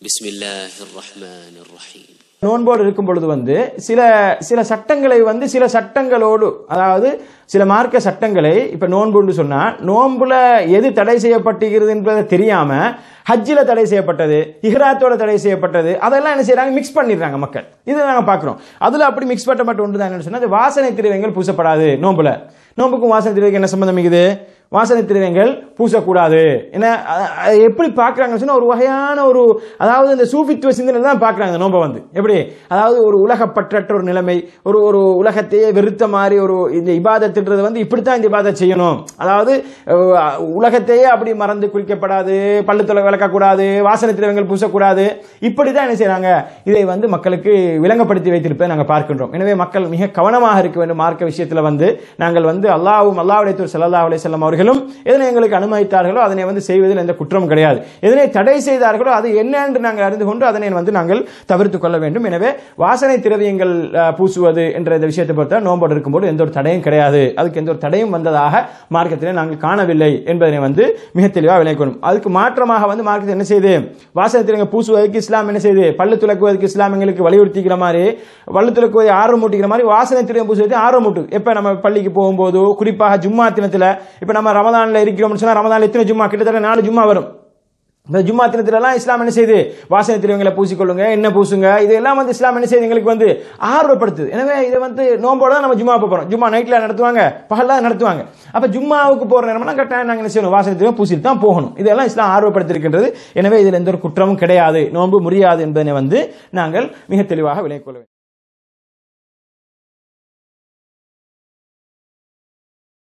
بسم الله الرحمن الرحيم நோன்போடு இருக்கும் பொழுது வந்து சில சில சட்டங்களை வந்து சில சட்டங்களோடு அதாவது சில மார்க்க சட்டங்களை இப்ப நோன்புன்னு சொன்னா நோன்புல எது தடை செய்யப்பட்டிருக்கிறது என்பதை தெரியாம ஹஜ்ஜில் தடை செய்யப்பட்டது இஹ்ராத்தோட தடை செய்யப்பட்டது அதெல்லாம் என்ன செய்றாங்க மிக்ஸ் பண்ணிடுறாங்க மக்கள் இது நாங்க பார்க்கிறோம் அதுல அப்படி மிக்ஸ் பண்ணப்பட்ட ஒன்று தான் என்னன்னு சொன்னா அது வாசனை திரவியங்கள் பூசப்படாது நோன்புல நோன்புக்கும் வாசனை திரவியங்கள் என்ன சம்பந்தம் இருக்குது வாசனை திரவியங்கள் பூசக்கூடாது ஏன்னா அ- அ- எப்படி பார்க்கறாங்கன்னு சொன்னா ஒரு வகையான ஒரு அதாவது இந்த சூஃபித்துவ சிந்தனை தான் பார்க்கறாங்க இந்த நோன்பை வந்து எப்படி அதாவது ஒரு உலகப்பற்றற்ற ஒரு நிலைமை ஒரு ஒரு உலகத்தையே வெறுத்த மாதிரி ஒரு இந்த இபாதத்துன்றது வந்து இப்படித்தான் இந்த இபாதத் செய்யணும் அதாவது அஹ், உலகத்தையே அப்படி மறந்து குளிக்கப்படாது பல்லு தொலை விளக்கக்கூடாது வாசனை திரவியங்கள் பூசக்கூடாது இப்படி தான் என்ன செய்றாங்க இதை வந்து மக்களுக்கு விளங்கப்படுத்தி வைத்திருப்பதை நாங்கள் பார்க்கின்றோம் எனவே மக்கள் மிக கவனமாக இருக்க வேண்டும் மார்க்க விஷயத்தில் வந்து நாங்கள் வந்து அல்லாஹ்வும் அல்லாஹ்வுடைய தூர் ஸல்லல்லாஹு அலைஹி வஸல்லம் அவர்களும் எதனை எங்களுக்கு அனுமதித்தார்களோ அதனை வந்து செய்வதில் எந்த குற்றமும் கிடையாது எதனை தடை செய்தார்களோ அது என்ன என்று நாங்கள் அறிந்து கொண்டு அதனை வந்து நாங்கள் தவிர்த்துக் கொள்ள வேண்டும் எனவே வாசனை திரவியங்கள் அஹ், பூசுவது என்ற இந்த விஷயத்தை பொறுத்த நோம்போடு இருக்கும்போது எந்த ஒரு தடையும் கிடையாது அதுக்கு எந்த ஒரு தடையும் வந்ததாக மார்க்கத்திலே நாங்கள் காணவில்லை என்பதனை வந்து மிக தெளிவாக விளக்கணும் அதுக்கு மாற்றமாக வந்து மார்க்கத்தில் என்ன செய்யுது வாசனை திரவியங்கள் பூசுவதற்கு இஸ்லாம் என்ன செய்யுது பல்லு துலக்குவதற்கு இஸ்லாம் எங்களுக்கு வலியுறுத்திக்கிற மாதிரி பல்லு துலக்குவதை ஆர்வம் மூட்டிக்கிற மாதிரி வாசனை திரவியம் பூசுவதற்கு ஆர்வம் மூட்டு எப்ப நம்ம பள்ளிக்கு போகும்போது குறிப்பாக ஜும்மா தினத்துல இப்ப நம்ம ரமதான்ல இருக்கிறோம்னு சொன்னா ரமதான்ல எத்தனை ஜும்மா கிட்டத்தட்ட நாலு ஜும்மா வரும் இந்த ஜும்மா தினத்திலலாம் இஸ்லாம் என்ன செய்யுது வாசனை திரவியங்களை பூசிக்கொள்ளுங்க என்ன பூசுங்க இதெல்லாம் வந்து இஸ்லாம் என்ன செய்யுது எங்களுக்கு வந்து ஆர்வப்படுத்துது எனவே இதை வந்து நோம்போட தான் நம்ம ஜும்மா போறோம் ஜும்மா நைட்ல நடத்துவாங்க பகல்ல நடத்துவாங்க அப்ப ஜும்மாவுக்கு போற நேரம்னா கட்டாயம் நாங்க என்ன செய்யணும் வாசனை திரவியம் பூசிட்டு தான் போகணும் இதெல்லாம் இஸ்லாம் ஆர்வப்படுத்திருக்கின்றது எனவே இதில் எந்த ஒரு குற்றமும் கிடையாது நோன்பு முடியாது என்பதனை வந்து நாங்கள் மிக தெளிவாக விளக்கிக் கொள்ள வேண்டும்